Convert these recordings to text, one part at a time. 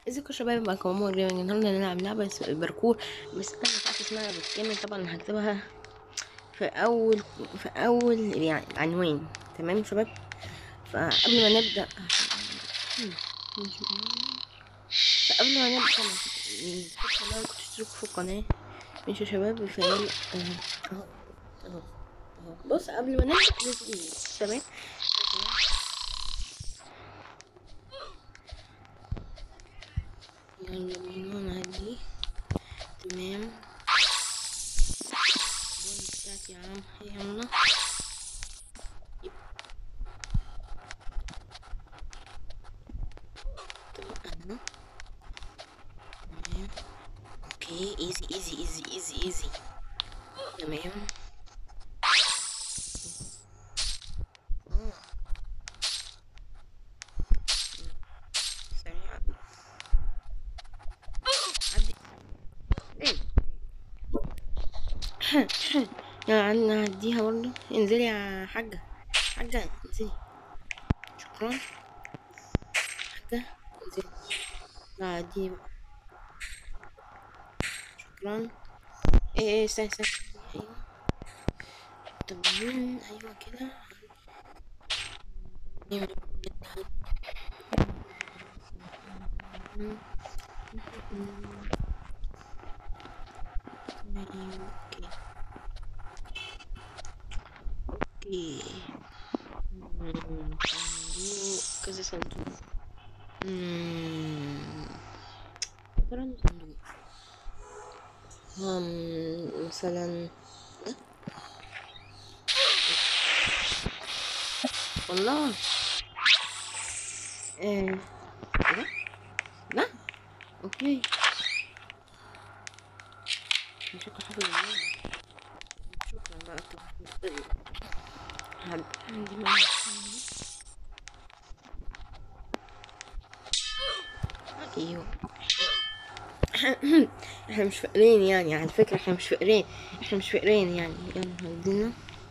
ازيكم يا شباب معاكم ماما جيمنج النهارده هنلعب لعبة اس- باركور بس انا مش عارفة اسمها بالكامل طبعا هكتبها في اول في اول يعني عنوان تمام يا شباب فقبل ما نبدأ فقبل ما نبدأ تحطوا لايك وتشتركوا في القناة ماشي يا شباب وفعل اهو اهو اهو بص قبل ما نبدأ لازم تمام يلا بينا نعدي تمام البوند بتاعتي يا عم يلا طب انا تمام اوكي ايزي ايزي ايزي ايزي ايزي تمام آه. سريع عدي ايه يلا نعديها برضه انزلي يا حاجة حاجة انزلي شكرا حاجة انزلي لا عدي بقى شكرا ايه ايه استنى استنى ايوه تمام ايوه كده اوكي اوكي مم، صندوق كذا صندوق مم، ترى إنه صندوق هم مثلا ده والله ايه ده ده اوكي شكله حافظ اللعبة شكرا بقى كده هد- عندي معايا ايوه احنا مش فقرين يعني على فكرة احنا مش فقرين احنا مش فقرين يعني يلا هدينا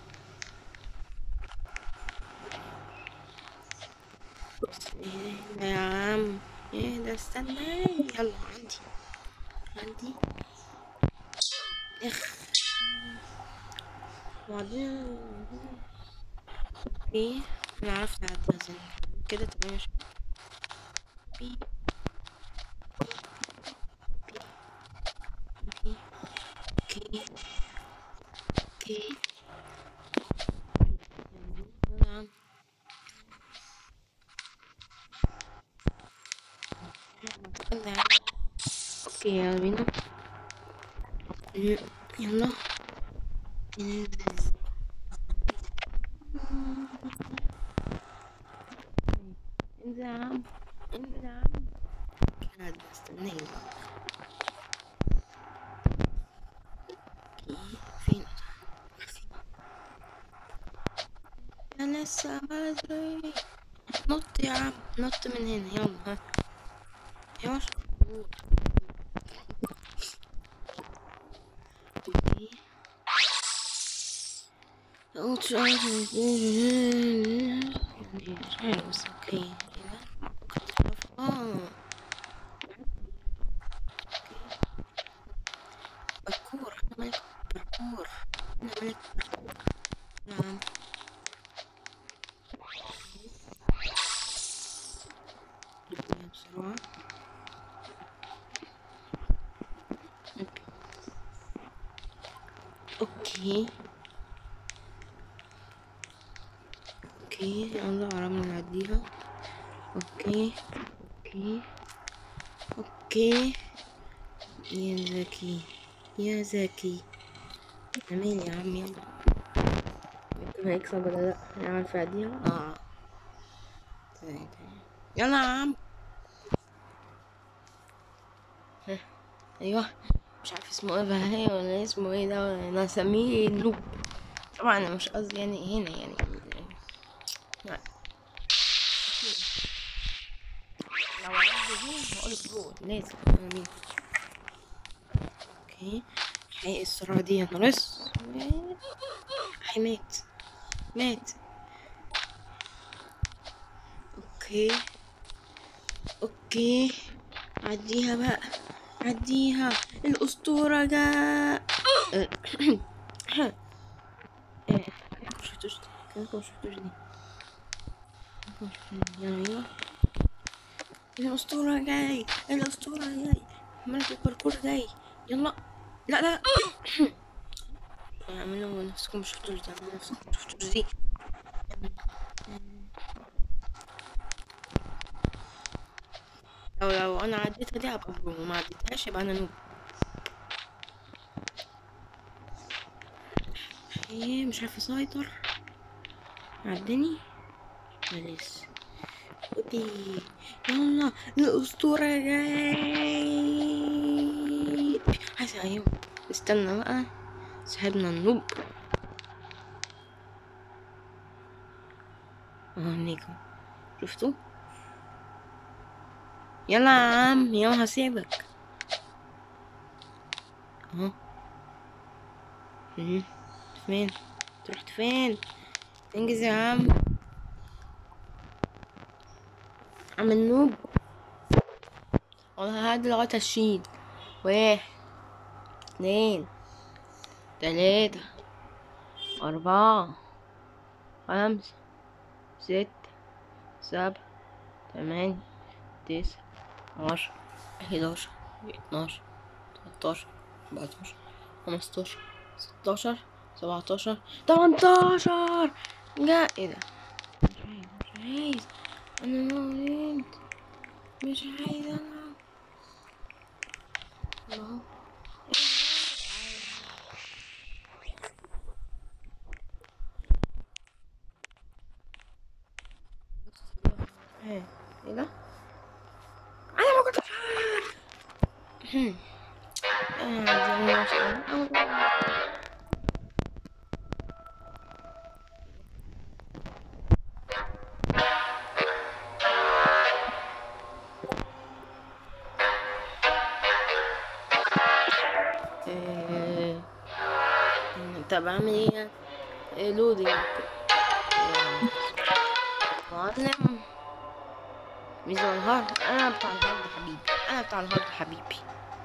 ايه ده يا عم ايه ده استنى يلا عندي عندي اخ وبعدين ايه انا عرفت اعدها زي كده تمام يا شباب بي بي اوكي اوكي يلا يا عم يلا يا عم اوكي يلا بينا يلا ننزل انزل يا عم انزل يا عم قاعد بستناك بقى اوكي فين انا لسه بدري نط يا عم نط من هنا يلا ها يلا اوكي قلت يعني مش عارف بس اوكي كده كنت بعرف- اه باركور انا ملك باركور انا ملك باركور نعم نبدأ بسرعة اوكي اوكي يلا عرفنا نعديها اوكي اوكي اوكي يا زكي يا زكي امين يا عم يلا انت هيكسب ولا لا نعرف نعديها اه تمام تمام يلا يا عم ها، ايوه مش عارف اسمه ايه بهاي ولا اسمه ايه ده ولا انا اسميه نوب طبعا انا مش قصدي يعني هنا يعني لا لو عندي دي هقول برو لازم انا مين اوكي حقيقي السرعة دي يا نهار اسود حي مات مات اوكي اوكي عديها بقى عديها الأسطورة جاء ايه شفتوش دي كانكم شفتوش دي كانكم شفتوش دي يلا ايوه الأسطورة جاي الأسطورة جاي ملك الباركور جاي يلا لا لا لا اعملوا نفسكم ما شفتوش دي اعملوا نفسكم ما شفتوش دي لو لو انا عديتها دي هبقى برو وما عديتهاش يبقى انا نوب ايه مش عارف اسيطر عدني لسه ودي يلا الأسطورة جاي عايز ايوه استنى بقى صاحبنا النوب اهو نيكو شفتوا يلا يا عم يلا هسيبك اهو مم. فين رحت فين انجز يا عم عم النوب والله هعدي لغاية عشرين واحد اتنين تلاتة أربعة خمسة ستة سبعة تمانية تسعة عشرة حداشر اتناشر تلاتاشر أربعتاشر خمستاشر ستاشر سبعتاشر تمنتاشر جا ايه ده مش عايز مش عايز انا موت مش عايز انا اهو ايه ايه ده انا ما كنتش عارف هم. آه، دي المشكلة. آه، طب اعمل ايه إيه لودينج معلم ميزة الهارد انا بتاع الهارد حبيبي انا بتاع الهارد حبيبي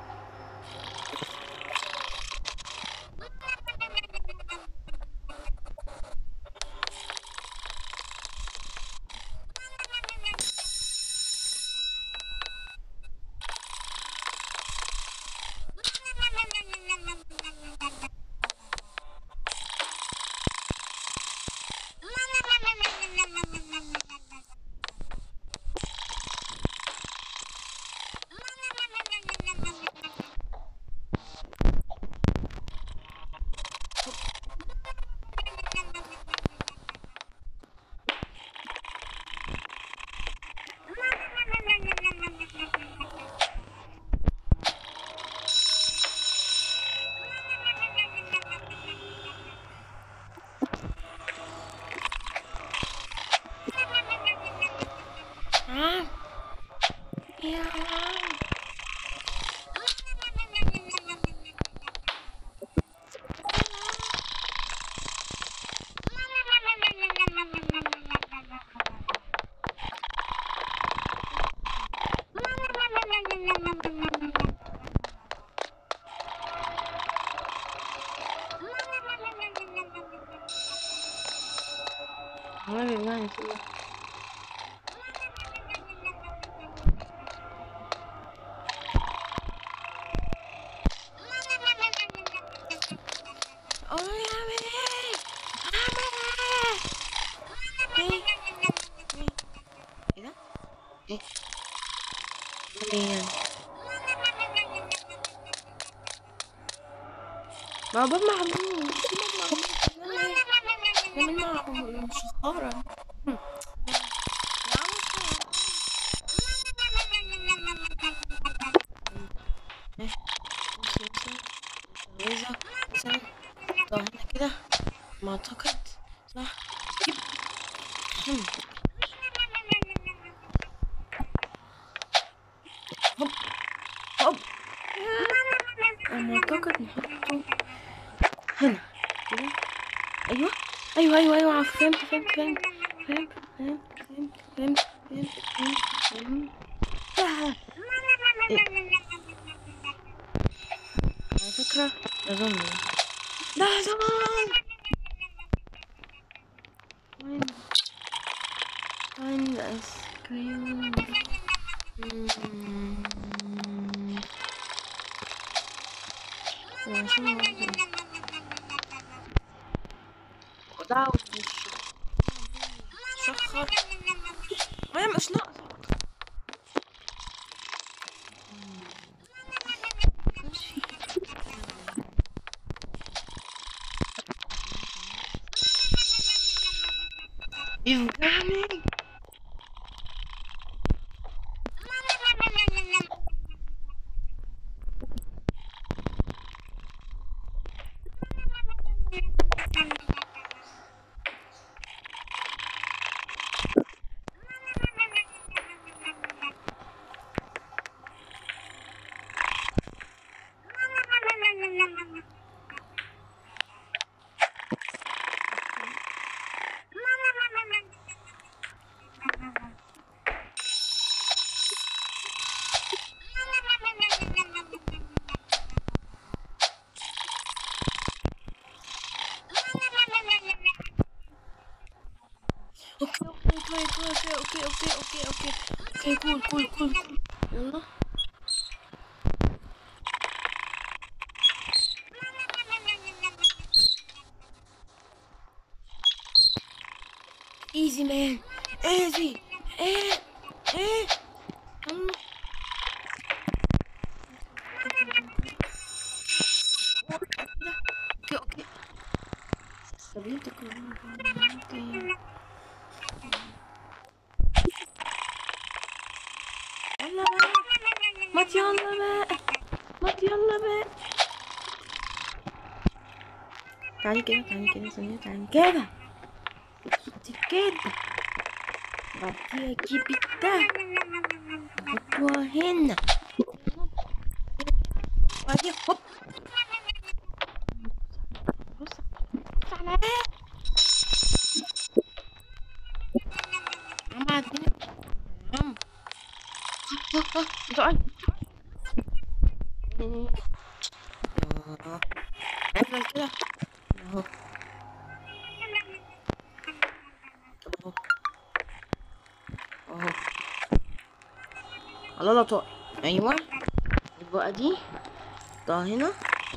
آه. يا عم. والله بالله نسيت. أوه يا عمي. عمي. إيه؟ إيه ده؟ إيه؟ إيه يعني؟ ما هو باب معمول باب معمول يلا إيه؟ ده من شطارة هم. يا عم إيه؟ بصي بصي. ترابيزة مثلا طب هنا كده ما أعتقد صح جيب هم. هوب هوب أنا أعتقد نحطه هنا كده أيوه أيوه أيوه أيوه فهمت فهمت فهمت فهمت فهمت فهمت فهمت فهمت فهمت فهمت آه. على فكرة ده زومبي ده زومبي وين وين الايس كريم مم. يا شو هذا؟ ودعوة شخر ما مش ناقصة يفقعني اوكي اوكي اوكي اوكي اوكي اوكي اوكي اوكي كول كول كول كول يلا ايزي مان ايزي ايه ايه يلا اوكي اوكي سبيتك اوكي يلا بقى ما يلا بقى ما يلا بقى تعالي كده تعالي كده ثانية تعالي كده بصي كده بعديها جيبي ده حطوها هنا وبعدين هوب بص بص على ايه عم عدينا عم تعال افضل كده اهو اهو اهو الله لا طائر ايوه البقى دي حطها هنا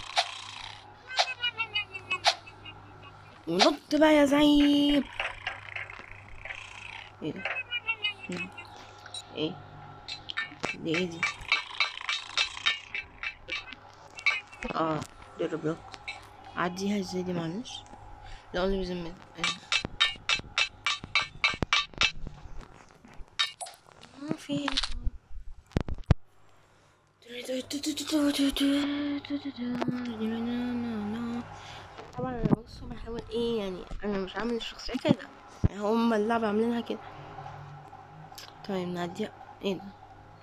ونط بقى يا زعيم ايه ده مم. ايه دي ايه دي اه دي الربلوك عديها ازاي دي معلش لا قولي بذمتك ما في طبعا انا بص بحاول ايه يعني انا مش عامل الشخصية كده يعني هما اللعبة عاملينها كده طيب نعديها ايه ده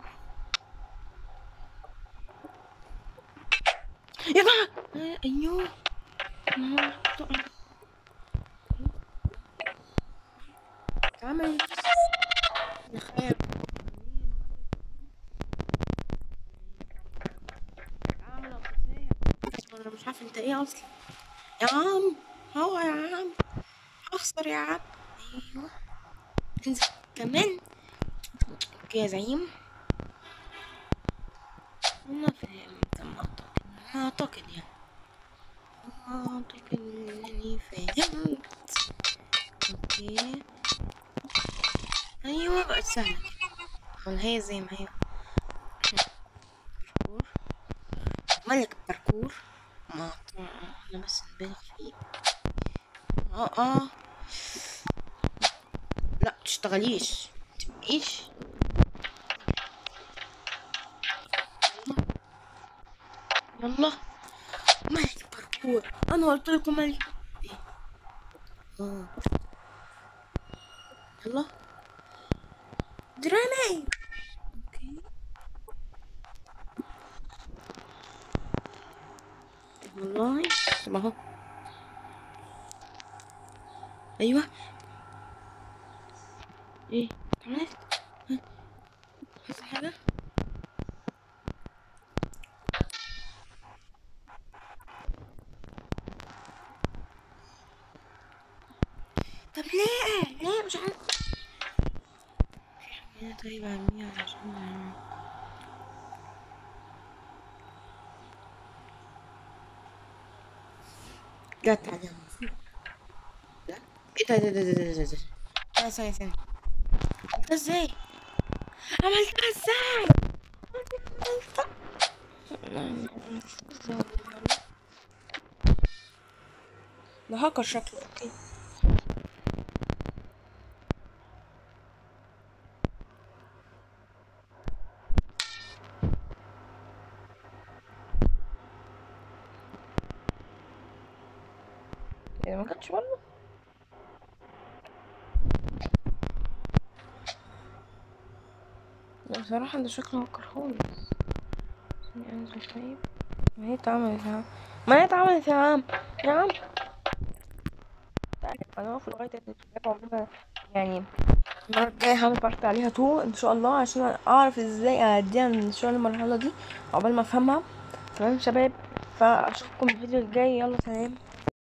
يا جماعة ايوه نهار طقم. عمل نخيل عاملة أساسية. انا مش عارفه انت ايه اصلا يا عم هو يا عم اخسر يا عم ايوه انزل كمان اوكي يا زعيم انا فهمت ما اعتقد ما اعتقد يعني ما اعتقد انني فهمت اوكي ايوه بقت سهلة كده هي زي ما هي باركور ملك باركور ما انا بس نبالغ فيه اه اه لا تشتغليش تبقيش يلا ملك باركور انا قلت لكم ملك إيه؟ اه يلا درامي اوكي والله طب اهو ايوه ايه عملت ها؟ حصل حاجه طب ليه ليه مش عارف في حاجة طيب اعمليها عشان جت عليها لا ايه ده ده ده ده ده ده ده لا ثانية ثانية عملتها ازاي عملتها ازاي عملتها ده هاكر شكله اوكي يعني ما كانش برضه لا بصراحة ده شكله هاكر خالص ثانية انزل طيب ما هي اتعملت يا عم ما هي اتعملت يا عم يا عم تعالى انا واقف لغاية الشباب عمرنا يعني المرة الجاية هعمل بارت عليها تو ان شاء الله عشان اعرف ازاي اعديها ان شاء الله المرحلة دي عقبال ما افهمها تمام شباب فاشوفكم الفيديو الجاي يلا سلام